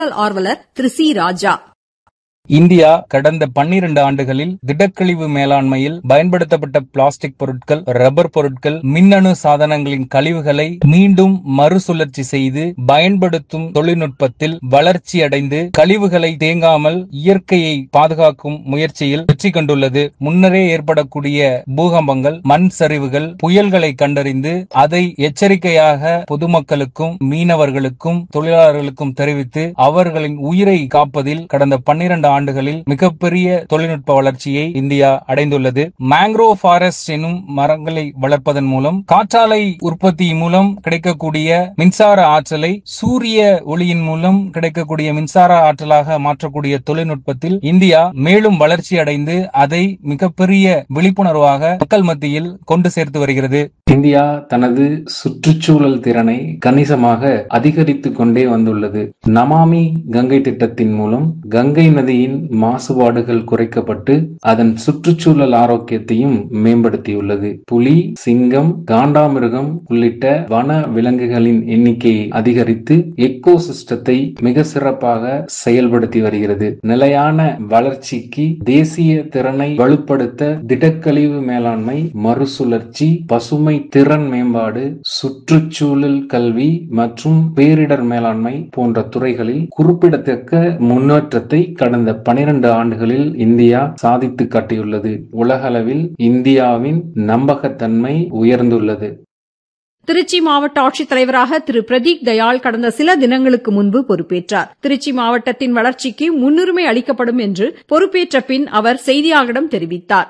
ஆர்வலர் திரு சி ராஜா இந்தியா கடந்த பன்னிரண்டு ஆண்டுகளில் திடக்கழிவு மேலாண்மையில் பயன்படுத்தப்பட்ட பிளாஸ்டிக் பொருட்கள் ரப்பர் பொருட்கள் மின்னணு சாதனங்களின் கழிவுகளை மீண்டும் மறுசுழற்சி செய்து பயன்படுத்தும் தொழில்நுட்பத்தில் வளர்ச்சியடைந்து கழிவுகளை தேங்காமல் இயற்கையை பாதுகாக்கும் முயற்சியில் வெற்றி கண்டுள்ளது முன்னரே ஏற்படக்கூடிய பூகம்பங்கள் மண் சரிவுகள் புயல்களை கண்டறிந்து அதை எச்சரிக்கையாக பொதுமக்களுக்கும் மீனவர்களுக்கும் தொழிலாளர்களுக்கும் தெரிவித்து அவர்களின் உயிரை காப்பதில் கடந்த பன்னிரண்டு ஆண்டுகளில் மிகப்பெரிய தொழில்நுட்ப வளர்ச்சியை இந்தியா அடைந்துள்ளது மேங்க்ரோவ் ஃபாரஸ்ட் எனும் மரங்களை வளர்ப்பதன் மூலம் காற்றாலை உற்பத்தி மூலம் கிடைக்கக்கூடிய மின்சார ஆற்றலை சூரிய ஒளியின் மூலம் கிடைக்கக்கூடிய மின்சார ஆற்றலாக மாற்றக்கூடிய தொழில்நுட்பத்தில் இந்தியா மேலும் வளர்ச்சி அடைந்து அதை மிகப்பெரிய விழிப்புணர்வாக மக்கள் மத்தியில் கொண்டு சேர்த்து வருகிறது இந்தியா தனது சுற்றுச்சூழல் திறனை கணிசமாக அதிகரித்துக் கொண்டே வந்துள்ளது நமாமி கங்கை திட்டத்தின் மூலம் கங்கை நதியின் மாசுபாடுகள் குறைக்கப்பட்டு அதன் சுற்றுச்சூழல் ஆரோக்கியத்தையும் மேம்படுத்தியுள்ளது புலி சிங்கம் காண்டாமிருகம் உள்ளிட்ட வன விலங்குகளின் எண்ணிக்கையை அதிகரித்து எக்கோ சிஸ்டத்தை மிக சிறப்பாக செயல்படுத்தி வருகிறது நிலையான வளர்ச்சிக்கு தேசிய திறனை வலுப்படுத்த திடக்கழிவு மேலாண்மை மறுசுழற்சி பசுமை திறன் மேம்பாடு சுற்றுச்சூழல் கல்வி மற்றும் பேரிடர் மேலாண்மை போன்ற துறைகளில் குறிப்பிடத்தக்க முன்னேற்றத்தை கடந்த பனிரெண்டு ஆண்டுகளில் இந்தியா சாதித்து காட்டியுள்ளது உலகளவில் இந்தியாவின் நம்பகத்தன்மை உயர்ந்துள்ளது திருச்சி மாவட்ட ஆட்சித்தலைவராக திரு பிரதீக் தயாள் கடந்த சில தினங்களுக்கு முன்பு பொறுப்பேற்றார் திருச்சி மாவட்டத்தின் வளர்ச்சிக்கு முன்னுரிமை அளிக்கப்படும் என்று பொறுப்பேற்ற பின் அவர் செய்தியாளர்களிடம் தெரிவித்தார்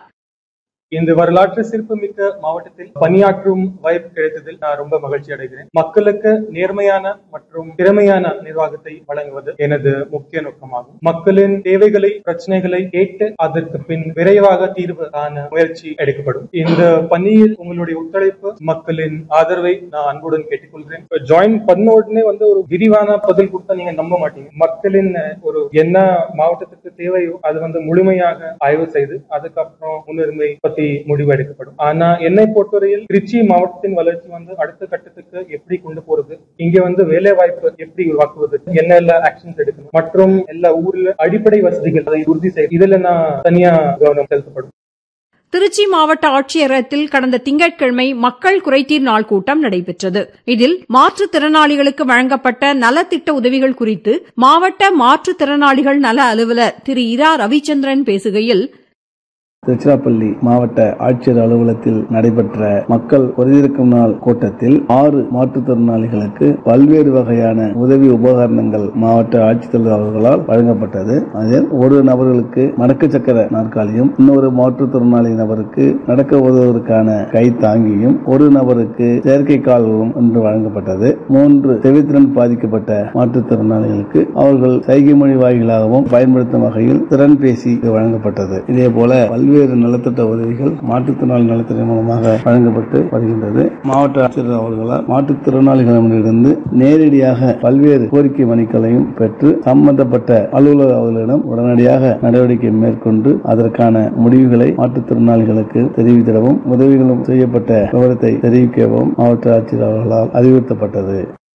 இந்த வரலாற்று சிறப்புமிக்க மாவட்டத்தில் பணியாற்றும் வாய்ப்பு கிடைத்ததில் நான் ரொம்ப மகிழ்ச்சி அடைகிறேன் மக்களுக்கு நேர்மையான மற்றும் திறமையான நிர்வாகத்தை வழங்குவது எனது முக்கிய நோக்கமாகும் மக்களின் தேவைகளை பிரச்சனைகளை கேட்டு அதற்கு பின் விரைவாக தீர்வு காண முயற்சி எடுக்கப்படும் இந்த பணியில் உங்களுடைய ஒத்துழைப்பு மக்களின் ஆதரவை நான் அன்புடன் கேட்டுக்கொள்கிறேன் ஜாயின் பண்ண உடனே வந்து ஒரு விரிவான பதில் கொடுத்தா நீங்க நம்ப மாட்டீங்க மக்களின் ஒரு என்ன மாவட்டத்துக்கு தேவையோ அது வந்து முழுமையாக ஆய்வு செய்து அதுக்கப்புறம் முன்னுரிமை பத்தி முடிவு எடுக்கப்படும் ஆனா என்னை பொறுத்தவரையில் திருச்சி மாவட்டத்தின் வளர்ச்சி வந்து அடுத்த கட்டத்துக்கு எப்படி கொண்டு போறது இங்க வந்து வேலை வாய்ப்பு எப்படி உருவாக்குவது என்ன எல்லாம் ஆக்ஷன்ஸ் எடுக்கணும் மற்றும் எல்லா ஊர்ல அடிப்படை வசதிகள் அதை உறுதி செய்ய இதுல நான் தனியா கவனம் செலுத்தப்படும் திருச்சி மாவட்ட ஆட்சியரகத்தில் கடந்த திங்கட்கிழமை மக்கள் குறைதீர் நாள் கூட்டம் நடைபெற்றது இதில் மாற்றுத்திறனாளிகளுக்கு வழங்கப்பட்ட நலத்திட்ட உதவிகள் குறித்து மாவட்ட மாற்றுத்திறனாளிகள் நல அலுவலர் திரு இரா ரவிச்சந்திரன் பேசுகையில் திருச்சிராப்பள்ளி மாவட்ட ஆட்சியர் அலுவலகத்தில் நடைபெற்ற மக்கள் குறைதீர்க்கும் நாள் கூட்டத்தில் ஆறு மாற்றுத்திறனாளிகளுக்கு பல்வேறு வகையான உதவி உபகரணங்கள் மாவட்ட ஆட்சித்தலைவர் அவர்களால் வழங்கப்பட்டது அதில் ஒரு நபர்களுக்கு மடக்கு சக்கர நாற்காலியும் இன்னொரு மாற்றுத்திறனாளி நபருக்கு நடக்க உதவுவதற்கான கை தாங்கியும் ஒரு நபருக்கு செயற்கை கால்களும் என்று வழங்கப்பட்டது மூன்று செவித்திறன் பாதிக்கப்பட்ட மாற்றுத்திறனாளிகளுக்கு அவர்கள் சைகை மொழி வாயிலாகவும் பயன்படுத்தும் வகையில் திறன் பேசி வழங்கப்பட்டது இதேபோல பல்வேறு நலத்திட்ட உதவிகள் மாற்றுத்திறனாளி நலத்திட்ட மூலமாக வழங்கப்பட்டு வருகின்றது மாவட்ட ஆட்சியர் அவர்களால் மாற்றுத்திறனாளிகளிடமிருந்து நேரடியாக பல்வேறு கோரிக்கை மனுக்களையும் பெற்று சம்பந்தப்பட்ட அலுவலர் அவர்களிடம் உடனடியாக நடவடிக்கை மேற்கொண்டு அதற்கான முடிவுகளை மாற்றுத்திறனாளிகளுக்கு தெரிவித்திடவும் உதவிகளும் செய்யப்பட்ட விவரத்தை தெரிவிக்கவும் மாவட்ட ஆட்சியர் அவர்களால் அறிவுறுத்தப்பட்டது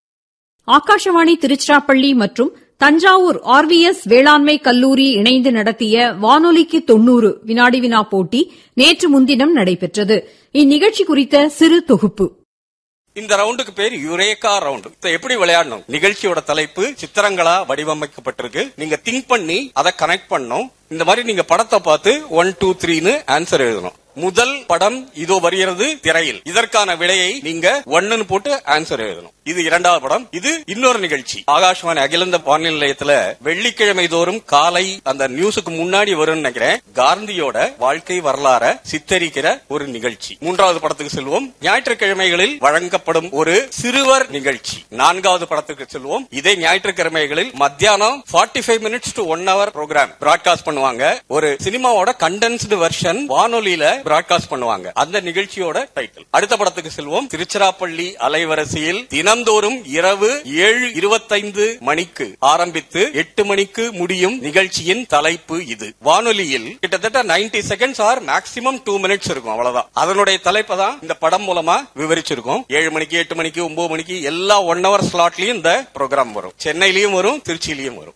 ஆகாஷவாணி திருச்சிராப்பள்ளி மற்றும் தஞ்சாவூர் ஆர்விஎஸ் வேளாண்மை கல்லூரி இணைந்து நடத்திய வானொலிக்கு தொன்னூறு வினாடி வினா போட்டி நேற்று முன்தினம் நடைபெற்றது இந்நிகழ்ச்சி குறித்த சிறு தொகுப்பு இந்த ரவுண்டுக்கு பேர் யுரேகா ரவுண்ட் இதை எப்படி விளையாடணும் நிகழ்ச்சியோட தலைப்பு சித்திரங்களா வடிவமைக்கப்பட்டிருக்கு நீங்க திங்க் பண்ணி அதை கனெக்ட் பண்ணணும் இந்த மாதிரி நீங்க படத்தை பார்த்து ஒன் டூ த்ரீன்னு ஆன்சர் எழுதணும் முதல் படம் இதோ வருகிறது திரையில் இதற்கான விடையை நீங்க ஒன்னுன்னு போட்டு ஆன்சர் எழுதணும் இது இரண்டாவது படம் இது இன்னொரு நிகழ்ச்சி ஆகாஷ்வாணி அகிலந்த வானொலி நிலையத்துல வெள்ளிக்கிழமை தோறும் காலை அந்த நியூஸுக்கு முன்னாடி வரும்னு நினைக்கிறேன் காந்தியோட வாழ்க்கை வரலாற சித்தரிக்கிற ஒரு நிகழ்ச்சி மூன்றாவது படத்துக்கு செல்வோம் ஞாயிற்றுக்கிழமைகளில் வழங்கப்படும் ஒரு சிறுவர் நிகழ்ச்சி நான்காவது படத்துக்கு செல்வோம் இதே ஞாயிற்றுக்கிழமைகளில் மத்தியானம் forty five minutes to one hour programme broadcast பண்ணுவாங்க ஒரு சினிமாவோட கண்டென்ஸ்டு வெர்ஷன் வானொலியில பிராட்காஸ்ட் பண்ணுவாங்க அந்த நிகழ்ச்சியோட டைட்டில் அடுத்த படத்துக்கு செல்வோம் திருச்சிராப்பள்ளி அலைவரிசையில் தினம் தினந்தோறும் இரவு ஏழு இருபத்தைந்து மணிக்கு ஆரம்பித்து எட்டு மணிக்கு முடியும் நிகழ்ச்சியின் தலைப்பு இது வானொலியில் கிட்டத்தட்ட 90 seconds or maximum two minutes இருக்கும் அவ்வளவுதான் அதனுடைய தலைப்பை தான் இந்த படம் மூலமா விவரிச்சிருக்கோம் ஏழு மணிக்கு எட்டு மணிக்கு ஒன்பது மணிக்கு எல்லா ஒன் ஹவர் ஸ்லாட்லயும் இந்த ப்ரோக்ராம் வரும் சென்னையிலயும் வரும் திருச்சியிலயும் வரும்